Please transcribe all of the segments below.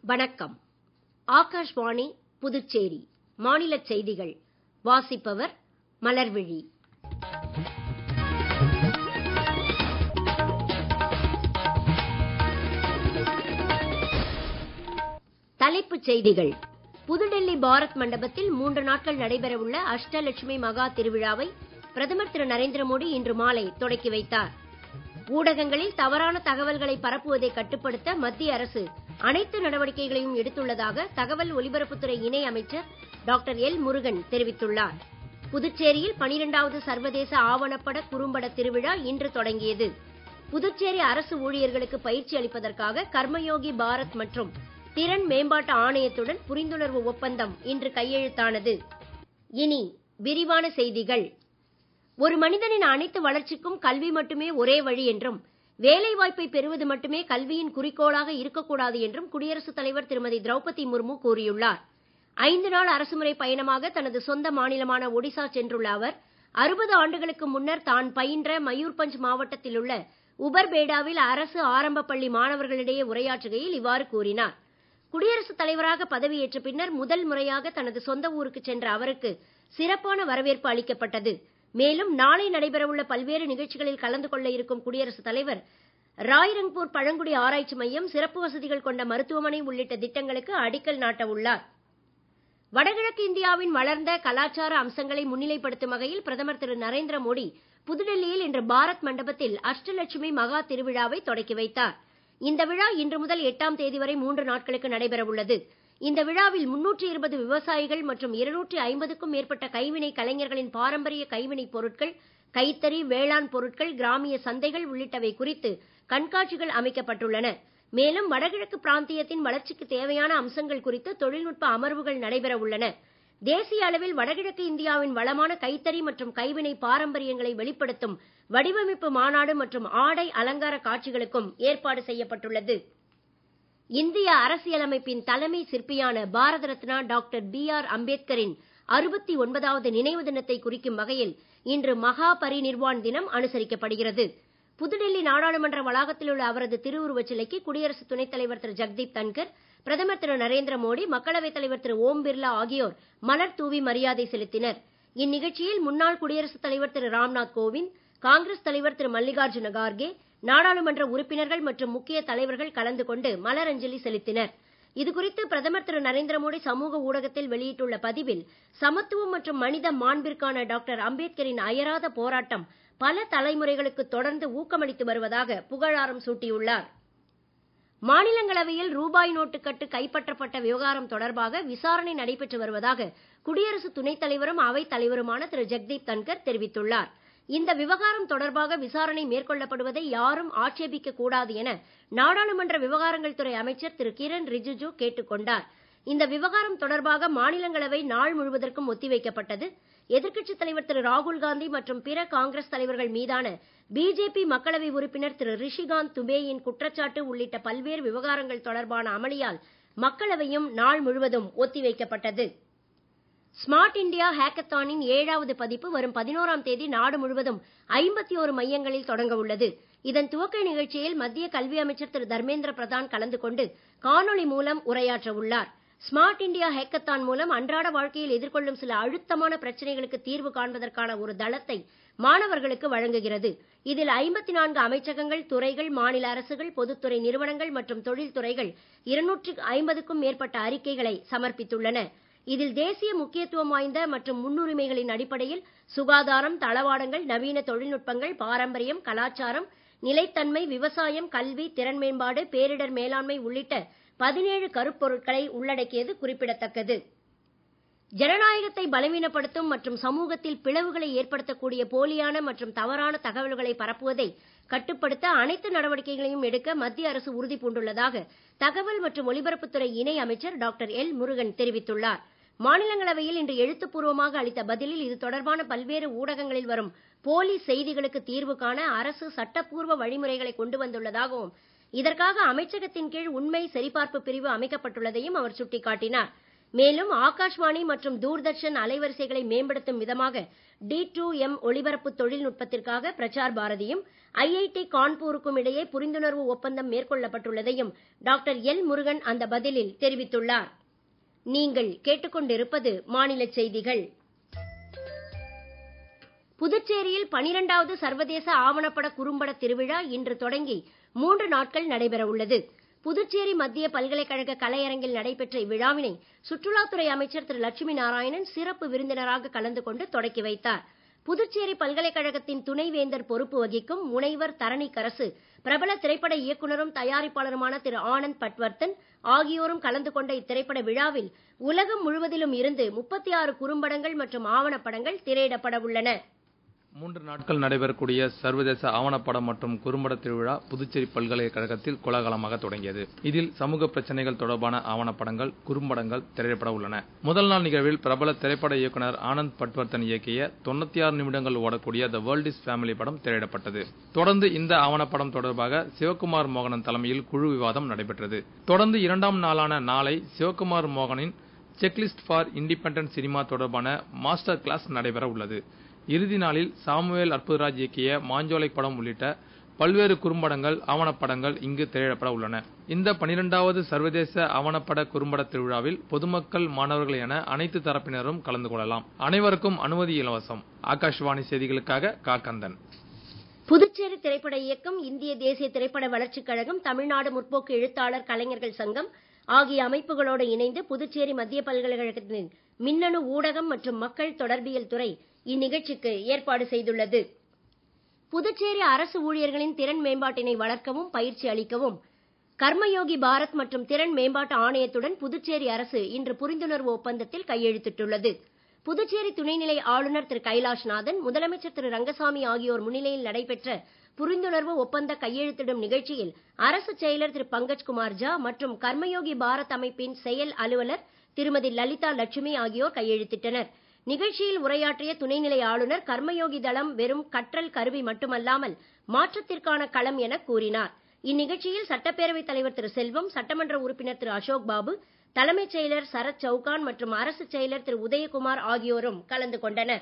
வணக்கம் ஆகாஷ்வாணி புதுச்சேரி மாநிலச் செய்திகள் வாசிப்பவர் மலர்விழி தலைப்புச் செய்திகள் புதுடெல்லி பாரத் மண்டபத்தில் மூன்று நாட்கள் நடைபெறவுள்ள அஷ்டலட்சுமி மகா திருவிழாவை பிரதமர் திரு நரேந்திர மோடி இன்று மாலை தொடக்கி வைத்தார் ஊடகங்களில் தவறான தகவல்களை பரப்புவதை கட்டுப்படுத்த மத்திய அரசு அனைத்து நடவடிக்கைகளையும் எடுத்துள்ளதாக தகவல் ஒலிபரப்புத்துறை இணை அமைச்சர் டாக்டர் எல் முருகன் தெரிவித்துள்ளார் புதுச்சேரியில் பனிரெண்டாவது சர்வதேச ஆவணப்பட குறும்பட திருவிழா இன்று தொடங்கியது புதுச்சேரி அரசு ஊழியர்களுக்கு பயிற்சி அளிப்பதற்காக கர்மயோகி பாரத் மற்றும் திறன் மேம்பாட்டு ஆணையத்துடன் புரிந்துணர்வு ஒப்பந்தம் இன்று கையெழுத்தானது இனி விரிவான செய்திகள் ஒரு மனிதனின் அனைத்து வளர்ச்சிக்கும் கல்வி மட்டுமே ஒரே வழி என்றும் வேலை வாய்ப்பை பெறுவது மட்டுமே கல்வியின் குறிக்கோளாக இருக்கக்கூடாது என்றும் குடியரசுத் தலைவர் திருமதி திரௌபதி முர்மு கூறியுள்ளார் ஐந்து நாள் அரசுமுறை பயணமாக தனது சொந்த மாநிலமான ஒடிசா சென்றுள்ள அவர் அறுபது ஆண்டுகளுக்கு முன்னர் தான் பயின்ற மயூர்பஞ்ச் மாவட்டத்தில் உள்ள உபர்பேடாவில் அரசு ஆரம்ப பள்ளி மாணவர்களிடையே உரையாற்றுகையில் இவ்வாறு கூறினார் குடியரசுத் தலைவராக பதவியேற்ற பின்னர் முதல் முறையாக தனது சொந்த ஊருக்கு சென்ற அவருக்கு சிறப்பான வரவேற்பு அளிக்கப்பட்டது மேலும் நாளை நடைபெறவுள்ள பல்வேறு நிகழ்ச்சிகளில் கலந்து கொள்ள இருக்கும் குடியரசுத் தலைவர் ராய்ரங்பூர் பழங்குடி ஆராய்ச்சி மையம் சிறப்பு வசதிகள் கொண்ட மருத்துவமனை உள்ளிட்ட திட்டங்களுக்கு அடிக்கல் நாட்ட உள்ளார் வடகிழக்கு இந்தியாவின் வளர்ந்த கலாச்சார அம்சங்களை முன்னிலைப்படுத்தும் வகையில் பிரதமர் திரு நரேந்திர மோடி புதுடெல்லியில் இன்று பாரத் மண்டபத்தில் அஷ்டலட்சுமி மகா திருவிழாவை தொடக்கி வைத்தார் இந்த விழா இன்று முதல் எட்டாம் தேதி வரை மூன்று நாட்களுக்கு நடைபெற உள்ளது இந்த விழாவில் முன்னூற்றி இருபது விவசாயிகள் மற்றும் இருநூற்றி ஐம்பதுக்கும் மேற்பட்ட கைவினை கலைஞர்களின் பாரம்பரிய கைவினைப் பொருட்கள் கைத்தறி வேளாண் பொருட்கள் கிராமிய சந்தைகள் உள்ளிட்டவை குறித்து கண்காட்சிகள் அமைக்கப்பட்டுள்ளன மேலும் வடகிழக்கு பிராந்தியத்தின் வளர்ச்சிக்கு தேவையான அம்சங்கள் குறித்து தொழில்நுட்ப அமர்வுகள் நடைபெற உள்ளன தேசிய அளவில் வடகிழக்கு இந்தியாவின் வளமான கைத்தறி மற்றும் கைவினை பாரம்பரியங்களை வெளிப்படுத்தும் வடிவமைப்பு மாநாடு மற்றும் ஆடை அலங்கார காட்சிகளுக்கும் ஏற்பாடு செய்யப்பட்டுள்ளது இந்திய அரசியலமைப்பின் தலைமை சிற்பியான Bharat Ratna doctor B R அம்பேத்கரின் அறுபத்தி ஒன்பதாவது நினைவு தினத்தை குறிக்கும் வகையில் இன்று மகா பரிநிர்வாண் தினம் அனுசரிக்கப்படுகிறது புதுடெல்லி நாடாளுமன்ற வளாகத்தில் உள்ள அவரது திருவுருவச் சிலைக்கு குடியரசு துணைத் தலைவர் திரு ஜெகதீப் தன்கர் பிரதமர் திரு நரேந்திர மோடி மக்களவைத் தலைவர் திரு ஓம் பிர்லா ஆகியோர் மலர் தூவி மரியாதை செலுத்தினர் இந்நிகழ்ச்சியில் முன்னாள் குடியரசுத் தலைவர் திரு ராம்நாத் கோவிந்த் காங்கிரஸ் தலைவர் திரு மல்லிகார்ஜுன கார்கே நாடாளுமன்ற உறுப்பினர்கள் மற்றும் முக்கிய தலைவர்கள் கலந்து கொண்டு மலரஞ்சலி செலுத்தினர் இதுகுறித்து பிரதமர் திரு நரேந்திர மோடி சமூக ஊடகத்தில் வெளியிட்டுள்ள பதிவில் சமத்துவம் மற்றும் மனித மாண்பிற்கான டாக்டர் அம்பேத்கரின் அயராத போராட்டம் பல தலைமுறைகளுக்கு தொடர்ந்து ஊக்கமளித்து வருவதாக புகழாரம் சூட்டியுள்ளார் மாநிலங்களவையில் ரூபாய் நோட்டுக்கட்டு கைப்பற்றப்பட்ட விவகாரம் தொடர்பாக விசாரணை நடைபெற்று வருவதாக குடியரசு துணைத் தலைவரும் அவைத் தலைவருமான திரு ஜெகதீப் தன்கர் தெரிவித்துள்ளார் இந்த விவகாரம் தொடர்பாக விசாரணை மேற்கொள்ளப்படுவதை யாரும் ஆட்சேபிக்க கூடாது என நாடாளுமன்ற விவகாரங்கள் துறை அமைச்சர் திரு கிரண் ரிஜிஜு கேட்டுக் கொண்டார் இந்த விவகாரம் தொடர்பாக மாநிலங்களவை நாள் முழுவதற்கும் ஒத்திவைக்கப்பட்டது எதிர்க்கட்சித் தலைவர் திரு ராகுல் காந்தி மற்றும் பிற காங்கிரஸ் தலைவர்கள் மீதான பிஜேபி மக்களவை உறுப்பினர் திரு ரிஷிகாந்த் துபேயின் குற்றச்சாட்டு உள்ளிட்ட பல்வேறு விவகாரங்கள் தொடர்பான அமளியால் மக்களவையும் நாள் முழுவதும் ஒத்திவைக்கப்பட்டது ஸ்மார்ட் இண்டியா ஹேக்கத்தானின் ஏழாவது பதிப்பு வரும் பதினோராம் தேதி நாடு முழுவதும் ஐம்பத்தி ஒரு மையங்களில் தொடங்க உள்ளது இதன் துவக்க நிகழ்ச்சியில் மத்திய கல்வி அமைச்சர் திரு தர்மேந்திர பிரதான் கலந்து கொண்டு காணொளி மூலம் உரையாற்ற உள்ளார் ஸ்மார்ட் இண்டியா ஹேக்கத்தான் மூலம் அன்றாட வாழ்க்கையில் எதிர்கொள்ளும் சில அழுத்தமான பிரச்சனைகளுக்கு தீர்வு காண்பதற்கான ஒரு தளத்தை மாணவர்களுக்கு வழங்குகிறது இதில் ஐம்பத்தி நான்கு அமைச்சகங்கள் துறைகள் மாநில அரசுகள் பொதுத்துறை நிறுவனங்கள் மற்றும் தொழில்துறைகள் இருநூற்று ஐம்பதுக்கும் மேற்பட்ட அறிக்கைகளை சமர்ப்பித்துள்ளன இதில் தேசிய முக்கியத்துவம் வாய்ந்த மற்றும் முன்னுரிமைகளின் அடிப்படையில் சுகாதாரம் தளவாடங்கள் நவீன தொழில்நுட்பங்கள் பாரம்பரியம் கலாச்சாரம் நிலைத்தன்மை விவசாயம் கல்வி திறன் மேம்பாடு பேரிடர் மேலாண்மை உள்ளிட்ட பதினேழு கருப்பொருட்களை உள்ளடக்கியது குறிப்பிடத்தக்கது ஜனநாயகத்தை பலவீனப்படுத்தும் மற்றும் சமூகத்தில் பிளவுகளை ஏற்படுத்தக்கூடிய போலியான மற்றும் தவறான தகவல்களை பரப்புவதை கட்டுப்படுத்த அனைத்து நடவடிக்கைகளையும் எடுக்க மத்திய அரசு உறுதி பூண்டுள்ளதாக தகவல் மற்றும் ஒலிபரப்புத்துறை இணை அமைச்சர் டாக்டர் எல் முருகன் தெரிவித்துள்ளார் மாநிலங்களவையில் இன்று எழுத்துப்பூர்வமாக அளித்த பதிலில் இது தொடர்பான பல்வேறு ஊடகங்களில் வரும் போலி செய்திகளுக்கு தீர்வு காண அரசு சட்டப்பூர்வ வழிமுறைகளை கொண்டு வந்துள்ளதாகவும் இதற்காக அமைச்சகத்தின் கீழ் உண்மை சரிபார்ப்பு பிரிவு அமைக்கப்பட்டுள்ளதையும் அவர் சுட்டிக்காட்டினார் மேலும் ஆகாஷ்வாணி மற்றும் தூர்தர்ஷன் அலைவரிசைகளை மேம்படுத்தும் விதமாக டி டூ எம் ஒளிபரப்பு தொழில்நுட்பத்திற்காக பிரசார் பாரதியும் ஐஐடி கான்பூருக்கும் இடையே புரிந்துணர்வு ஒப்பந்தம் மேற்கொள்ளப்பட்டுள்ளதையும் டாக்டர் எல் முருகன் அந்த பதிலில் தெரிவித்துள்ளார் நீங்கள் கேட்டுக்கொண்டிருப்பது மாநில செய்திகள் புதுச்சேரியில் பனிரெண்டாவது சர்வதேச ஆவணப்பட குறும்பட திருவிழா இன்று தொடங்கி மூன்று நாட்கள் நடைபெற உள்ளது புதுச்சேரி மத்திய பல்கலைக்கழக கலையரங்கில் நடைபெற்ற இவ்விழாவினை சுற்றுலாத்துறை அமைச்சர் திரு லட்சுமி நாராயணன் சிறப்பு விருந்தினராக கலந்து கொண்டு தொடக்கி வைத்தார் புதுச்சேரி பல்கலைக்கழகத்தின் துணைவேந்தர் பொறுப்பு வகிக்கும் முனைவர் தரணிக்கரசு பிரபல திரைப்பட இயக்குனரும் தயாரிப்பாளருமான திரு ஆனந்த் பட்வர்த்தன் ஆகியோரும் கலந்து கொண்ட இத்திரைப்பட விழாவில் உலகம் முழுவதிலும் இருந்து முப்பத்தி ஆறு குறும்படங்கள் மற்றும் ஆவணப்படங்கள் திரையிடப்பட உள்ளன மூன்று நாட்கள் நடைபெறக்கூடிய சர்வதேச ஆவணப்படம் மற்றும் குறும்பட திருவிழா புதுச்சேரி பல்கலைக்கழகத்தில் கோலாகலமாக தொடங்கியது இதில் சமூக பிரச்சனைகள் தொடர்பான ஆவணப்படங்கள் குறும்படங்கள் திரையிடப்பட உள்ளன முதல் நாள் நிகழ்வில் பிரபல திரைப்பட இயக்குனர் ஆனந்த் பட்வர்த்தன் இயக்கிய தொண்ணூத்தி ஆறு நிமிடங்கள் ஓடக்கூடிய த வேர்ல்ட் இஸ் ஃபேமிலி படம் திரையிடப்பட்டது தொடர்ந்து இந்த ஆவணப்படம் தொடர்பாக சிவகுமார் மோகனன் தலைமையில் குழு விவாதம் நடைபெற்றது தொடர்ந்து இரண்டாம் நாளான நாளை சிவகுமார் மோகனின் செக்லிஸ்ட் ஃபார் இண்டிபெண்டன்ட் சினிமா தொடர்பான மாஸ்டர் கிளாஸ் நடைபெற உள்ளது இறுதி நாளில் சாமுவேல் அற்புதராஜ் இயக்கிய மாஞ்சோலை படம் உள்ளிட்ட பல்வேறு குறும்படங்கள் ஆவணப்படங்கள் இங்கு திரையிடப்பட உள்ளன இந்த பனிரெண்டாவது சர்வதேச ஆவணப்பட குறும்பட திருவிழாவில் பொதுமக்கள் மாணவர்கள் என அனைத்து தரப்பினரும் கலந்து கொள்ளலாம் அனைவருக்கும் அனுமதி இலவசம் ஆகாஷ்வாணி செய்திகளுக்காக காக்கந்தன் புதுச்சேரி திரைப்பட இயக்கம் இந்திய தேசிய திரைப்பட வளர்ச்சிக் கழகம் தமிழ்நாடு முற்போக்கு எழுத்தாளர் கலைஞர்கள் சங்கம் ஆகிய அமைப்புகளோடு இணைந்து புதுச்சேரி மத்திய பல்கலைக்கழகத்தின் மின்னணு ஊடகம் மற்றும் மக்கள் தொடர்பியல் துறை இந்நிகழ்ச்சிக்கு ஏற்பாடு செய்துள்ளது புதுச்சேரி அரசு ஊழியர்களின் திறன் மேம்பாட்டினை வளர்க்கவும் பயிற்சி அளிக்கவும் கர்மயோகி பாரத் மற்றும் திறன் மேம்பாட்டு ஆணையத்துடன் புதுச்சேரி அரசு இன்று புரிந்துணர்வு ஒப்பந்தத்தில் கையெழுத்திட்டுள்ளது புதுச்சேரி துணைநிலை ஆளுநர் திரு கைலாஷ்நாதன் முதலமைச்சர் திரு ரங்கசாமி ஆகியோர் முன்னிலையில் நடைபெற்ற புரிந்துணர்வு ஒப்பந்த கையெழுத்திடும் நிகழ்ச்சியில் அரசு செயலர் திரு பங்கஜ் குமார் ஜா மற்றும் கர்மயோகி பாரத் அமைப்பின் செயல் அலுவலர் திருமதி லலிதா லட்சுமி ஆகியோர் கையெழுத்திட்டனர் நிகழ்ச்சியில் உரையாற்றிய துணைநிலை ஆளுநர் கர்மயோகி தளம் வெறும் கற்றல் கருவி மட்டுமல்லாமல் மாற்றத்திற்கான களம் என கூறினார் இந்நிகழ்ச்சியில் சட்டப்பேரவைத் தலைவர் திரு செல்வம் சட்டமன்ற உறுப்பினர் திரு அசோக் பாபு தலைமைச் செயலர் சரத் சவுகான் மற்றும் அரசு செயலர் திரு உதயகுமார் ஆகியோரும் கலந்து கொண்டனர்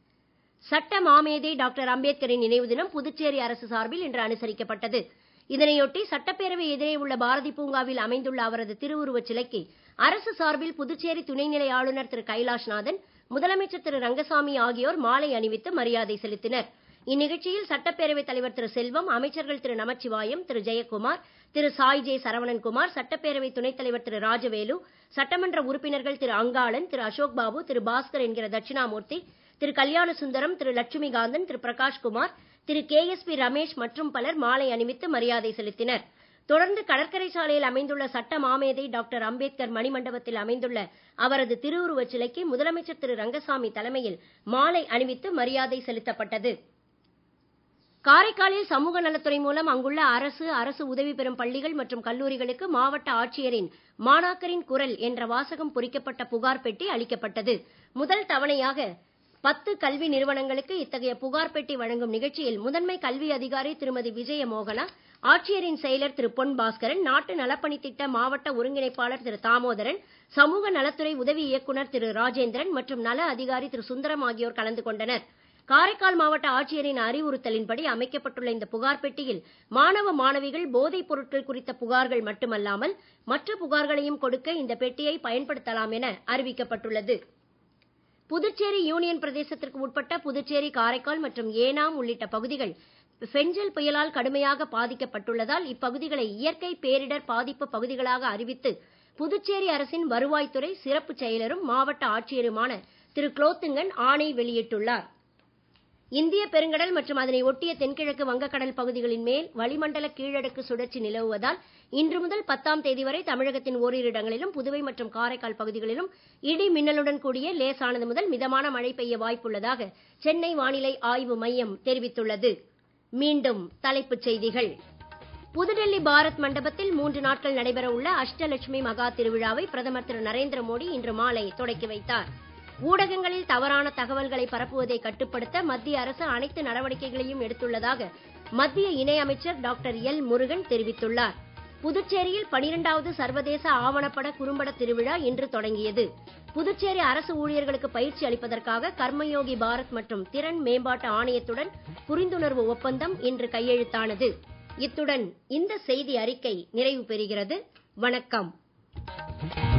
சட்ட மாமேதை டாக்டர் அம்பேத்கரின் நினைவு தினம் புதுச்சேரி அரசு சார்பில் இன்று அனுசரிக்கப்பட்டது இதனையொட்டி சட்டப்பேரவை எதிரே உள்ள பாரதி பூங்காவில் அமைந்துள்ள அவரது திருவுருவச் சிலைக்கு அரசு சார்பில் புதுச்சேரி துணைநிலை ஆளுநர் திரு கைலாஷ்நாதன் முதலமைச்சர் திரு ரங்கசாமி ஆகியோர் மாலை அணிவித்து மரியாதை செலுத்தினர் இந்நிகழ்ச்சியில் சட்டப்பேரவைத் தலைவர் திரு செல்வம் அமைச்சர்கள் திரு நமச்சிவாயம் திரு ஜெயக்குமார் திரு சாய் ஜே சரவணன்குமார் சட்டப்பேரவை துணைத் தலைவர் திரு ராஜவேலு சட்டமன்ற உறுப்பினர்கள் திரு அங்காளன் திரு அசோக் பாபு திரு பாஸ்கர் என்கிற Dakshinamurthy Thiru Kalyana Sundaram Thiru Lakshmikanthan Thiru Prakashkumar Thiru K S P Ramesh மற்றும் பலர் மாலை அணிவித்து மரியாதை செலுத்தினர் தொடர்ந்து கடற்கரை சாலையில் அமைந்துள்ள சட்ட மாமேதை டாக்டர் அம்பேத்கர் மணிமண்டபத்தில் அமைந்துள்ள அவரது திருவுருவச் சிலைக்கு முதலமைச்சர் திரு ரங்கசாமி தலைமையில் மாலை அணிவித்து மரியாதை செலுத்தப்பட்டது காரைக்காலில் சமூக நலத்துறை மூலம் அங்குள்ள அரசு அரசு உதவி பெறும் பள்ளிகள் மற்றும் கல்லூரிகளுக்கு மாவட்ட ஆட்சியரின் மாணாக்கரின் குரல் என்ற வாசகம் பொறிக்கப்பட்ட புகார் பெட்டி அளிக்கப்பட்டது முதல் தவணையாக பத்து கல்வி நிறுவனங்களுக்கு இத்தகைய புகார் பெட்டி வழங்கும் நிகழ்ச்சியில் முதன்மை கல்வி அதிகாரி திருமதி விஜய மோகனா ஆட்சியரின் செயலர் திரு பொன் பாஸ்கரன் நாட்டு நலப்பணி திட்ட மாவட்ட ஒருங்கிணைப்பாளர் திரு தாமோதரன் சமூக நலத்துறை உதவி இயக்குனர் திரு ராஜேந்திரன் மற்றும் நல அதிகாரி திரு சுந்தரம் ஆகியோர் கலந்து கொண்டனர் காரைக்கால் மாவட்ட ஆட்சியரின் அறிவுறுத்தலின்படி அமைக்கப்பட்டுள்ள இந்த புகார் பெட்டியில் மாணவ மாணவிகள் போதைப் பொருட்கள் குறித்த புகார்கள் மட்டுமல்லாமல் மற்ற புகார்களையும் கொடுக்க இந்த பெட்டியை பயன்படுத்தலாம் என அறிவிக்கப்பட்டுள்ளது புதுச்சேரி யூனியன் பிரதேசத்திற்கு உட்பட்ட புதுச்சேரி காரைக்கால் மற்றும் ஏனாம் உள்ளிட்ட பகுதிகள் பெஞ்சல் புயலால் கடுமையாக பாதிக்கப்பட்டுள்ளதால் இப்பகுதிகளை இயற்கை பேரிடர் பாதிப்பு பகுதிகளாக அறிவித்து புதுச்சேரி அரசின் வருவாய்த்துறை சிறப்பு செயலரும் மாவட்ட ஆட்சியருமான திரு குலோத்துங்கன் ஆணை வெளியிட்டுள்ளார் இந்திய பெருங்கடல் மற்றும் அதனை ஒட்டிய தென்கிழக்கு வங்கக்கடல் பகுதிகளின் மேல் வளிமண்டல கீழடுக்கு சுழற்சி நிலவுவதால் இன்று முதல் பத்தாம் தேதி வரை தமிழகத்தின் ஓரிரு இடங்களிலும் புதுவை மற்றும் காரைக்கால் பகுதிகளிலும் இடி மின்னலுடன் கூடிய லேசானது முதல் மிதமான மழை பெய்ய வாய்ப்புள்ளதாக சென்னை வானிலை ஆய்வு மையம் தெரிவித்துள்ளது மீண்டும் தலைப்புச் செய்திகள் புதுடெல்லி பாரத் மண்டபத்தில் மூன்று நாட்கள் நடைபெற உள்ள அஷ்டலட்சுமி மகா திருவிழாவை பிரதமர் திரு நரேந்திர மோடி இன்று மாலை தொடக்கி வைத்தார் ஊடகங்களில் தவறான தகவல்களை பரப்புவதை கட்டுப்படுத்த மத்திய அரசு அனைத்து நடவடிக்கைகளையும் எடுத்துள்ளதாக மத்திய இணையமைச்சர் டாக்டர் எல் முருகன் தெரிவித்துள்ளார் புதுச்சேரியில் பனிரெண்டாவது சர்வதேச ஆவணப்பட குறும்பட திருவிழா இன்று தொடங்கியது புதுச்சேரி அரசு ஊழியர்களுக்கு பயிற்சி அளிப்பதற்காக கர்மயோகி பாரத் மற்றும் திறன் மேம்பாட்டு ஆணையத்துடன் புரிந்துணர்வு ஒப்பந்தம் இன்று கையெழுத்தானது இத்துடன் இந்த செய்தி அறிக்கை நிறைவு பெறுகிறது வணக்கம்